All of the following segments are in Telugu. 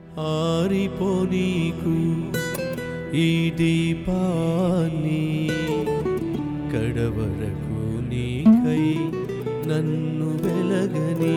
ఆరిపోనీకు ఈ దీపాన్ని కడవరకు నీకై నన్ను వెలగని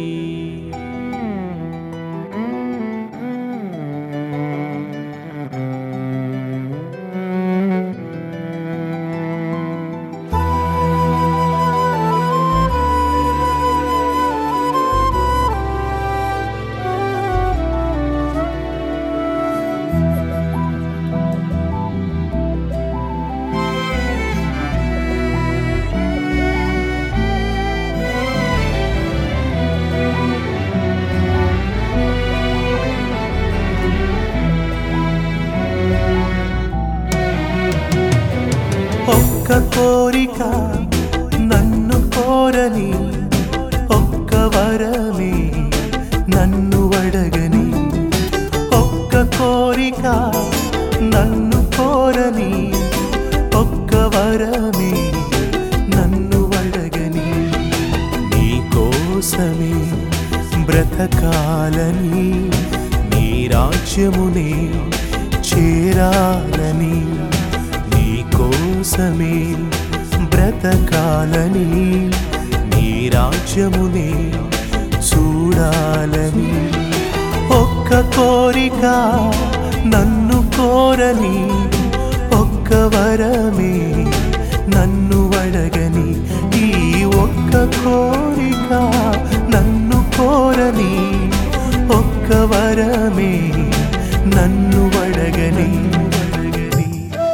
ఒక్క కోరిక నన్ను కోరని ఒక్క వరమే నన్ను అడగని ఒక్క కోరిక నన్ను కోరని ఒక్క వరమే నన్ను అడగని నీ కోసమే బ్రతకాలని నీ రాజ్యమునే చేరాలని నీ కోసమే బ్రతకాలని నీ రాజ్యమునే చూడాలని ఒక్క కోరిక నన్ను కోరని ఒక్క వరమే నన్ను అడగని ఈ ఒక్క కోరిక నన్ను కోరని ఒక్క వరమే నన్ను అడగని అడగని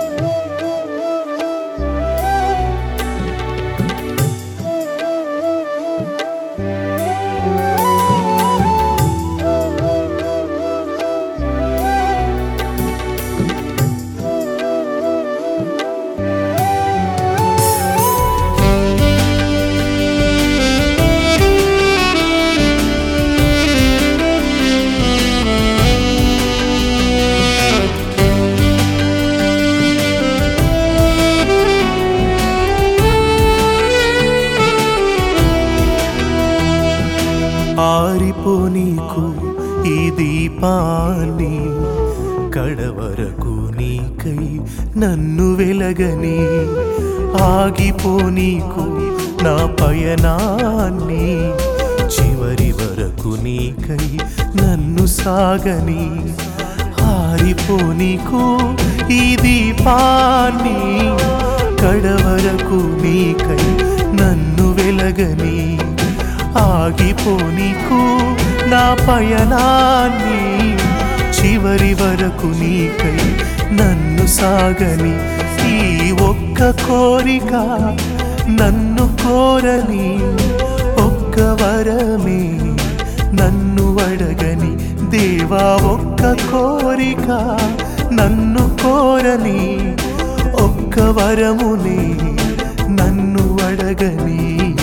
ఆరిపోనీకు ఈ దీపాన్ని కడవరకు నీకై నన్ను వెలగని ఆగిపోనీకు నా పయనాన్ని చివరి వరకు నీకై నన్ను సాగని ఆరిపోనీకు ఈ దీపాన్ని కడవరకు నీకై నన్ను వెలగని ఆగిపోనీకు నా పయనాన్ని చివరి వరకు నీకై నన్ను సాగని ఈ ఒక్క కోరిక నన్ను కోరని ఒక్క వరమే నన్ను అడగని దేవా ఒక్క కోరిక నన్ను కోరని ఒక్క వరమునే నన్ను అడగని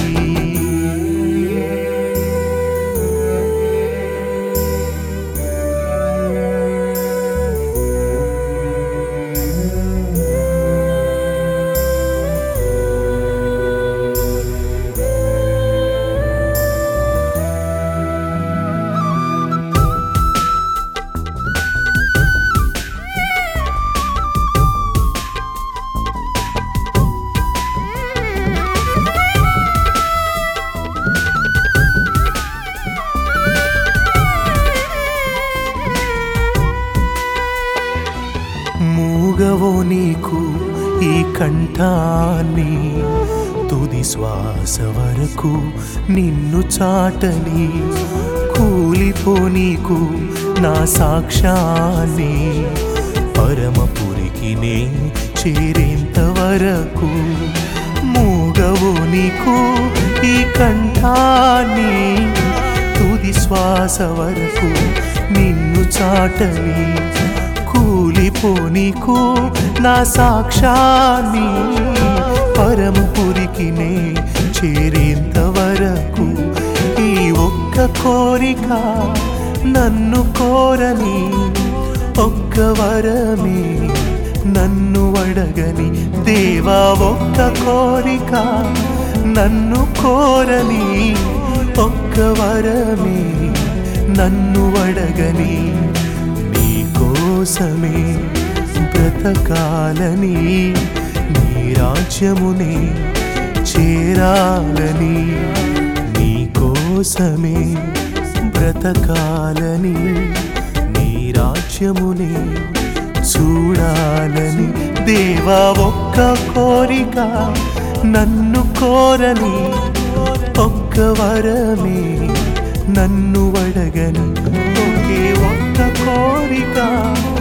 మూగవో నీకు ఈ కంఠాన్ని తుది శ్వాస వరకు నిన్ను చాటని కూలిపో నీకు నా సాక్ష్యాన్ని పరమపురికి నే చేరేంత వరకు మూగవో నీకు ఈ కంఠాన్ని తుది శ్వాస వరకు నిన్ను చాటని కూలిపోనీకు నా సాక్ష్యాన్ని పరమపురికి నే చేరేంత వరకు ఈ ఒక్క కోరిక నన్ను కోరని ఒక్క వరమే నన్ను అడగని దేవా ఒక్క కోరిక నన్ను కోరని ఒక్క వరమే నన్ను అడగని కోసమే బ్రతకాలని నీ రాజ్యమునే చేరాలని నీ కోసమే బ్రతకాలని నీ రాజ్యమునే చూడాలని దేవా ఒక్క కోరిక నన్ను కోరని ఒక్క వరమే నన్ను అడగని ఒకే ఒక్క కోరిక